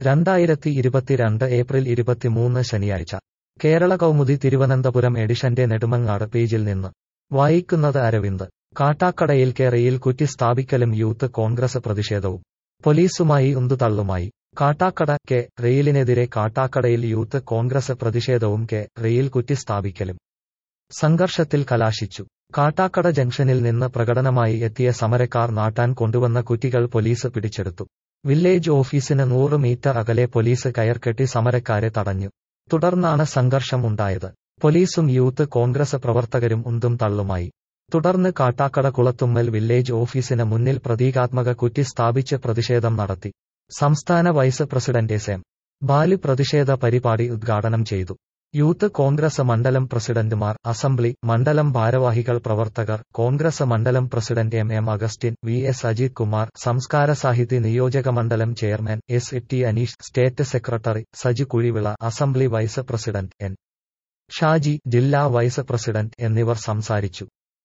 രണ്ടായിരത്തി ഇരുപത്തിരണ്ട് ഏപ്രിൽ ഇരുപത്തിമൂന്ന് ശനിയാഴ്ച കേരള കൗമുദി തിരുവനന്തപുരം എഡിഷന്റെ നെടുമങ്ങാട് പേജിൽ നിന്ന് വായിക്കുന്നത് അരവിന്ദ് കാട്ടാക്കടയിൽ കേരയിൽ കുറ്റി സ്ഥാപിക്കലും യൂത്ത് കോൺഗ്രസ് പ്രതിഷേധവും പോലീസുമായി ഉന്തുതള്ളുമായി കാട്ടാക്കട കെ റെയിലിനെതിരെ കാട്ടാക്കടയിൽ യൂത്ത് കോൺഗ്രസ് പ്രതിഷേധവും കെ റെയിൽ കുറ്റി സ്ഥാപിക്കലും സംഘർഷത്തിൽ കലാശിച്ചു കാട്ടാക്കട ജംഗ്ഷനിൽ നിന്ന് പ്രകടനമായി എത്തിയ സമരക്കാർ നാട്ടാൻ കൊണ്ടുവന്ന കുറ്റികൾ പോലീസ് പിടിച്ചെടുത്തു വില്ലേജ് ഓഫീസിന് നൂറ് മീറ്റർ അകലെ പോലീസ് കയർകെട്ടി സമരക്കാരെ തടഞ്ഞു തുടർന്നാണ് സംഘർഷം ഉണ്ടായത് പോലീസും യൂത്ത് കോൺഗ്രസ് പ്രവർത്തകരും ഉന്തും തള്ളുമായി തുടർന്ന് കാട്ടാക്കട കുളത്തുമ്മൽ വില്ലേജ് ഓഫീസിന് മുന്നിൽ പ്രതീകാത്മക കുറ്റി സ്ഥാപിച്ച് പ്രതിഷേധം നടത്തി സംസ്ഥാന vice president S M Balu പ്രതിഷേധ പരിപാടി ഉദ്ഘാടനം ചെയ്തു യൂത്ത് കോൺഗ്രസ് മണ്ഡലം പ്രസിഡന്റുമാർ അസംബ്ലി മണ്ഡലം ഭാരവാഹികൾ പ്രവർത്തകർ കോൺഗ്രസ് മണ്ഡലം president M M Augustine V S Ajith Kumar സംസ്കാര സാഹിത്യ നിയോജക മണ്ഡലം chairman S T Aneesh state secretary Saji Kuzhivila assembly vice president N Shaji ജില്ലാ വൈസ് പ്രസിഡന്റ് എന്നിവർ സംസാരിച്ചു